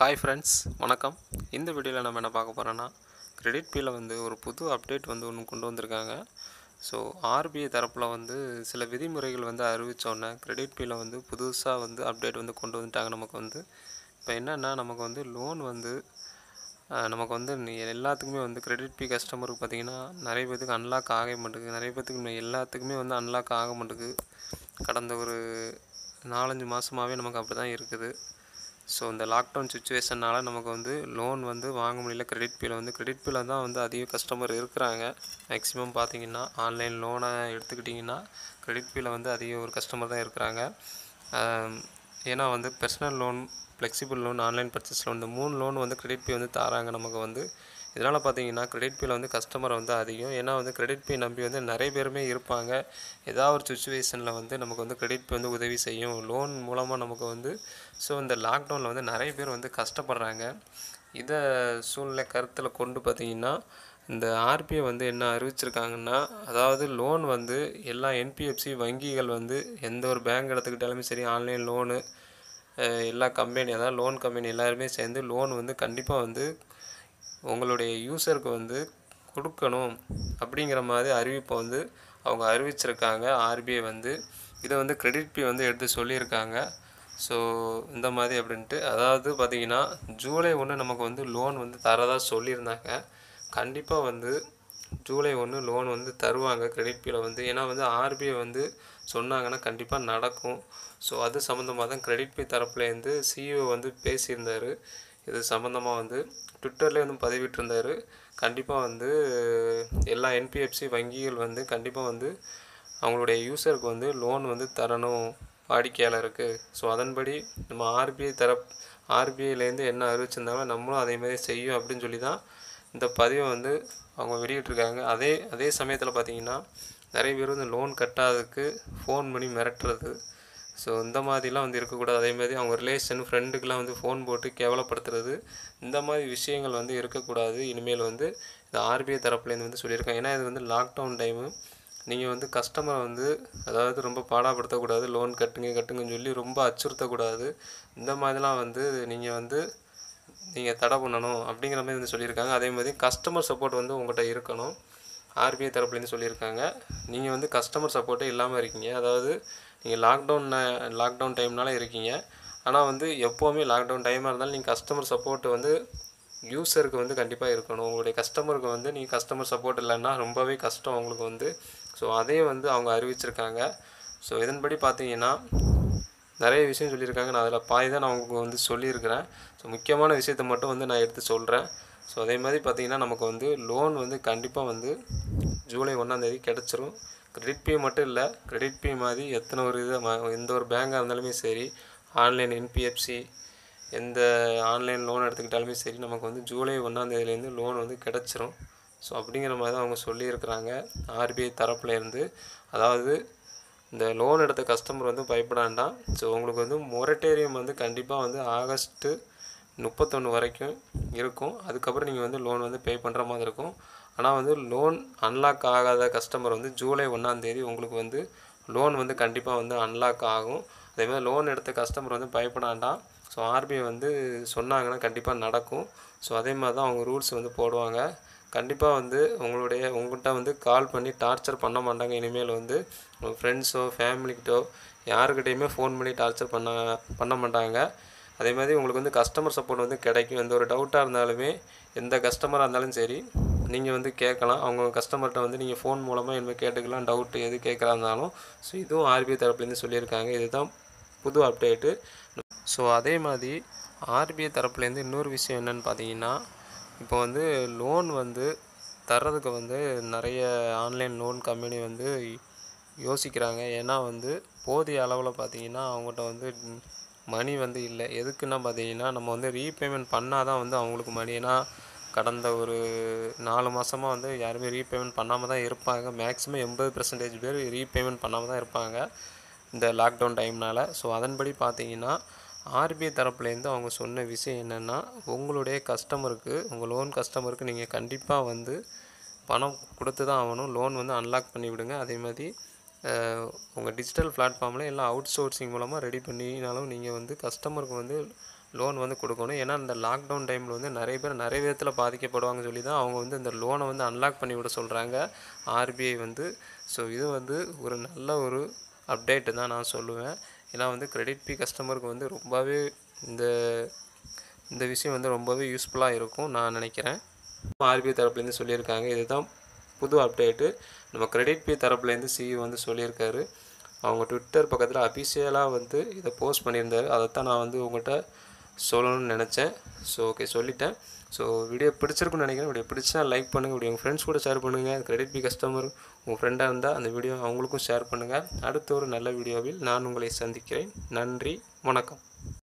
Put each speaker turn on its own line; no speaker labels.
hi friends வணக்கம் இந்த வீடியோவில் நம்ம என்ன பார்க்க போகிறோன்னா கிரெடிட் பியில் வந்து ஒரு புது அப்டேட் வந்து ஒன்று கொண்டு வந்திருக்காங்க ஸோ ஆர்பிஐ தரப்பில் வந்து சில விதிமுறைகள் வந்து அறிவித்தோன்னே கிரெடிட் பியில் வந்து புதுசாக வந்து அப்டேட் வந்து கொண்டு வந்துட்டாங்க நமக்கு வந்து இப்போ என்னென்னா நமக்கு வந்து லோன் வந்து அஹ், நமக்கு வந்து நீ எல்லாத்துக்குமே வந்து கிரெடிட் பி கஸ்டமருக்கு பார்த்தீங்கன்னா நிறைய பேத்துக்கு அன்லாக் ஆக மாட்டேங்குது நிறைய பேத்துக்கு எல்லாத்துக்குமே வந்து அன்லாக் ஆக மாட்டேங்குது கடந்த ஒரு நாலஞ்சு மாதமாகவே நமக்கு அப்படி தான் இருக்குது ஸோ இந்த லாக்டவுன் சுச்சுவேஷனால் நமக்கு வந்து லோன் வந்து வாங்க முடியல கிரெடிட் பியில் வந்து கிரெடிட் பியில் தான் வந்து அதிக கஸ்டமர் இருக்கிறாங்க மேக்ஸிமம் பார்த்தீங்கன்னா ஆன்லைன் லோனை எடுத்துக்கிட்டிங்கன்னா கிரெடிட் பியில் வந்து அதிக ஒரு கஸ்டமர் தான் இருக்கிறாங்க ஆம், ஏன்னா வந்து personal loan flexible loan online purchase loan இந்த மூணு லோன் வந்து கிரெடிட் பே வந்து தராங்க நமக்கு வந்து இதனால் பார்த்தீங்கன்னா கிரெடிட் பேல வந்து கஸ்டமர் வந்து அதிகம் ஏன்னா வந்து கிரெடிட் பே நம்பி வந்து நிறைய பேருமே இருப்பாங்க ஏதாவது ஒரு சுச்சுவேஷனில் வந்து நமக்கு வந்து கிரெடிட் பே வந்து உதவி செய்யும் லோன் மூலமாக நமக்கு வந்து ஸோ இந்த லாக்டவுனில் வந்து நிறைய பேர் வந்து கஷ்டப்படுறாங்க இதை சூழ்நிலை கருத்தில் கொண்டு பார்த்தீங்கன்னா இந்த ஆர்பிஐ வந்து என்ன அறிவிச்சிருக்காங்கன்னா அதாவது லோன் வந்து எல்லா என்பிஎஃப்சி வங்கிகள் வந்து எந்த ஒரு பேங்க் எடுத்துக்கிட்டாலுமே சரி ஆன்லைன் லோனு எல்லா கம்பெனி அதாவது லோன் கம்பெனி எல்லாருமே சேர்ந்து லோன் வந்து கண்டிப்பாக வந்து உங்களுடைய யூசருக்கு வந்து கொடுக்கணும் அப்படிங்கிற மாதிரி அறிவிப்பை வந்து அவங்க அறிவிச்சிருக்காங்க ஆர்பிஐ வந்து இதை வந்து கிரெடிட் பே வந்து எடுத்து சொல்லியிருக்காங்க ஸோ இந்த மாதிரி அப்படின்ட்டு அதாவது பார்த்தீங்கன்னா ஜூலை ஒன்று நமக்கு வந்து லோன் வந்து தரதா சொல்லியிருந்தாங்க கண்டிப்பாக வந்து ஜூலை ஒன்று லோன் வந்து தருவாங்க கிரெடிட் பியில் வந்து ஏன்னா வந்து ஆர்பிஐ வந்து சொன்னாங்கன்னா கண்டிப்பாக நடக்கும் ஸோ அது சம்மந்தமாக தான் கிரெடிட் பே தரப்புலேருந்து சிஇஓ வந்து பேசியிருந்தார் இது சம்மந்தமாக வந்து ட்விட்டர்லேயே வந்து பதிவிட்டிருந்தார் கண்டிப்பாக வந்து எல்லா என்பிஎஃப்சி வங்கிகள் வந்து கண்டிப்பாக வந்து அவங்களுடைய யூசருக்கு வந்து லோன் வந்து தரணும் வாடிக்கையாளருக்கு ஸோ அதன்படி நம்ம ஆர்பிஐ தரப் ஆர்பிஐலேருந்து என்ன அறிவிச்சிருந்தாங்களோ நம்மளும் அதே மாதிரி செய்யும் அப்படின்னு சொல்லி தான் இந்த பதிவை வந்து அவங்க வெளியிட்டிருக்காங்க அதே அதே சமயத்தில் பார்த்தீங்கன்னா நிறைய பேர் வந்து லோன் கட்டாததுக்கு ஃபோன் பண்ணி மிரட்டுறது ஸோ இந்த மாதிரிலாம் வந்து இருக்கக்கூடாது அதே மாதிரி அவங்க ரிலேஷன் ஃப்ரெண்டுக்கெலாம் வந்து ஃபோன் போட்டு கேவலப்படுத்துறது இந்த மாதிரி விஷயங்கள் வந்து இருக்கக்கூடாது இனிமேல் வந்து இந்த ஆர்பிஐ தரப்புலேருந்து வந்து சொல்லியிருக்காங்க ஏன்னா இது வந்து லாக்டவுன் டைமு நீங்கள் வந்து கஸ்டமரை வந்து அதாவது ரொம்ப பாடாப்படுத்தக்கூடாது லோன் கட்டுங்க கட்டுங்கன்னு சொல்லி ரொம்ப அச்சுறுத்தக்கூடாது இந்த மாதிரிலாம் வந்து நீங்கள் வந்து நீங்கள் தடை பண்ணணும் அப்படிங்கிற மாதிரி வந்து சொல்லியிருக்காங்க அதே மாதிரி கஸ்டமர் சப்போர்ட் வந்து உங்கள்கிட்ட இருக்கணும் ஆர்பிஐ தரப்புலேருந்து சொல்லியிருக்காங்க நீங்கள் வந்து கஸ்டமர் சப்போர்ட்டே இல்லாமல் இருக்கீங்க அதாவது நீங்கள் லாக்டவுன் லாக்டவுன் டைம்னால இருக்கீங்க ஆனால் வந்து எப்போவுமே லாக்டவுன் டைமாக இருந்தாலும் நீங்கள் கஸ்டமர் சப்போர்ட் வந்து யூசருக்கு வந்து கண்டிப்பாக இருக்கணும் உங்களுடைய கஸ்டமருக்கு வந்து நீங்கள் கஸ்டமர் சப்போர்ட் இல்லைன்னா ரொம்பவே கஷ்டம் உங்களுக்கு வந்து ஸோ அதையும் வந்து அவங்க அறிவிச்சிருக்காங்க ஸோ இதன்படி பார்த்தீங்கன்னா நிறைய விஷயம் சொல்லியிருக்காங்க நான் அதில் பாதி தான் நான் உங்களுக்கு வந்து சொல்லியிருக்கிறேன் ஸோ முக்கியமான விஷயத்தை மட்டும் வந்து நான் எடுத்து சொல்கிறேன் ஸோ அதே மாதிரி பார்த்தீங்கன்னா நமக்கு வந்து லோன் வந்து கண்டிப்பாக வந்து ஜூலை ஒன்றாந்தேதி கிடச்சிரும் கிரெடிட் பே மட்டும் இல்லை கிரெடிட் பே மாதிரி எத்தனை ஒரு இது ம- எந்த ஒரு பேங்காக இருந்தாலுமே சரி ஆன்லைன் என்பிஎஃப்சி எந்த ஆன்லைன் லோன் எடுத்துக்கிட்டாலுமே சரி நமக்கு வந்து ஜூலை ஒன்றாந்தேதியிலேருந்து லோன் வந்து கிடச்சிரும் ஸோ அப்படிங்கிற மாதிரி தான் அவங்க சொல்லியிருக்கிறாங்க ஆர்பிஐ தரப்புலேருந்து அதாவது இந்த லோன் எடுத்த கஸ்டமர் வந்து பயப்பட வேண்டாம் ஸோ உங்களுக்கு வந்து மொரட்டேரியம் வந்து கண்டிப்பாக வந்து ஆகஸ்ட்டு முப்பத்தொன்று வரைக்கும் இருக்கும் அதுக்கப்புறம் நீங்கள் வந்து லோன் வந்து பே பண்ணுற மாதிரி இருக்கும் ஆனால் வந்து லோன் அன்லாக் ஆகாத கஸ்டமர் வந்து ஜூலை ஒன்றாந்தேதி உங்களுக்கு வந்து லோன் வந்து கண்டிப்பாக வந்து அன்லாக் ஆகும் அதே மாதிரி லோன் எடுத்த கஸ்டமர் வந்து பயப்பட வேண்டாம் ஸோ ஆர்பிஐ வந்து சொன்னாங்கன்னா கண்டிப்பாக நடக்கும் ஸோ அதே மாதிரி தான் அவங்க ரூல்ஸ் வந்து போடுவாங்க கண்டிப்பாக வந்து உங்களுடைய உங்கள்கிட்ட வந்து கால் பண்ணி டார்ச்சர் பண்ண மாட்டாங்க இனிமேல் வந்து உங்கள் ஃப்ரெண்ட்ஸோ ஃபேமிலிக்கிட்டோ யாருக்கிட்டேயுமே ஃபோன் பண்ணி டார்ச்சர் பண்ண பண்ண மாட்டாங்க அதே மாதிரி உங்களுக்கு வந்து கஸ்டமர் சப்போர்ட் வந்து கிடைக்கும் எந்த ஒரு டவுட்டாக இருந்தாலுமே எந்த கஸ்டமராக இருந்தாலும் சரி நீங்கள் வந்து கேட்கலாம் அவங்க கஸ்டமர்கிட்ட வந்து நீங்கள் ஃபோன் மூலமாக என்ன கேட்டுக்கலாம் டவுட்டு எது கேட்குறா இருந்தாலும் ஸோ இதுவும் ஆர்பிஐ தரப்புலேருந்து சொல்லியிருக்காங்க இதுதான் புது அப்டேட்டு ஸோ அதே மாதிரி ஆர்பிஐ தரப்புலேருந்து இன்னொரு விஷயம் என்னன்னு பார்த்தீங்கன்னா இப்போ வந்து லோன் வந்து தர்றதுக்கு வந்து நிறைய ஆன்லைன் லோன் கம்பெனி வந்து யோசிக்கிறாங்க ஏன்னா வந்து போதிய அளவில் பார்த்தீங்கன்னா அவங்ககிட்ட வந்து மணி வந்து இல்லை எதுக்குன்னா பார்த்தீங்கன்னா நம்ம வந்து ரீபேமெண்ட் பண்ணால் தான் வந்து அவங்களுக்கு மணி ஏன்னா கடந்த ஒரு நாலு மாதமாக வந்து யாருமே ரீபேமெண்ட் பண்ணாமல் தான் இருப்பாங்க மேக்ஸிமம் எண்பது பர்சன்டேஜ் பேர் ரீபேமெண்ட் பண்ணாமல் தான் இருப்பாங்க இந்த லாக்டவுன் டைம்னால் ஸோ அதன்படி பார்த்தீங்கன்னா ஆர்பிஐ தரப்புலேருந்து அவங்க சொன்ன விஷயம் என்னென்னா உங்களுடைய கஸ்டமருக்கு உங்கள் லோன் கஸ்டமருக்கு நீங்கள் கண்டிப்பாக வந்து பணம் கொடுத்து தான் ஆகணும் லோன் வந்து அன்லாக் பண்ணி விடுங்க அதே மாதிரி உங்கள் டிஜிட்டல் பிளாட்ஃபார்மில் எல்லாம் அவுட் சோர்சிங் மூலமாக ரெடி பண்ணினாலும் நீங்கள் வந்து கஸ்டமருக்கு வந்து லோன் வந்து கொடுக்கணும் ஏன்னா இந்த லாக்டவுன் டைமில் வந்து நிறைய பேர் நிறைய விதத்தில் பாதிக்கப்படுவாங்கன்னு சொல்லி தான் அவங்க வந்து இந்த லோனை வந்து அன்லாக் பண்ணி விட சொல்கிறாங்க ஆர்பிஐ வந்து ஸோ இது வந்து ஒரு நல்ல ஒரு அப்டேட்டு தான் நான் சொல்லுவேன் ஏன்னா வந்து கிரெடிட் பி கஸ்டமருக்கு வந்து ரொம்பவே இந்த இந்த விஷயம் வந்து ரொம்பவே யூஸ்ஃபுல்லாக இருக்கும் நான் நினைக்கிறேன் ஆர்பிஐ தரப்புலேருந்து சொல்லியிருக்காங்க இதுதான் புது அப்டேட்டு நம்ம கிரெடிட் பி தரப்புலேருந்து சிஇ வந்து சொல்லியிருக்காரு அவங்க ட்விட்டர் பக்கத்தில் அபிஷியலாக வந்து இதை போஸ்ட் பண்ணியிருந்தாரு அதைத்தான் நான் வந்து உங்கள்கிட்ட சொல்லணும்னு நினச்சேன் ஸோ ஓகே சொல்லிட்டேன் ஸோ வீடியோ பிடிச்சிருக்குன்னு நினைக்கிறேன் வீடியோ பிடிச்சா லைக் பண்ணுங்கள் வீடியோ உங்கள் ஃப்ரெண்ட்ஸ் கூட ஷேர் பண்ணுங்கள் கிரெடிட் பி கஸ்டமர் உங்கள் ஃப்ரெண்டாக இருந்தால் அந்த வீடியோ அவங்களுக்கும் ஷேர் பண்ணுங்கள் அடுத்த ஒரு நல்ல வீடியோவில் நான் உங்களை சந்திக்கிறேன் நன்றி வணக்கம்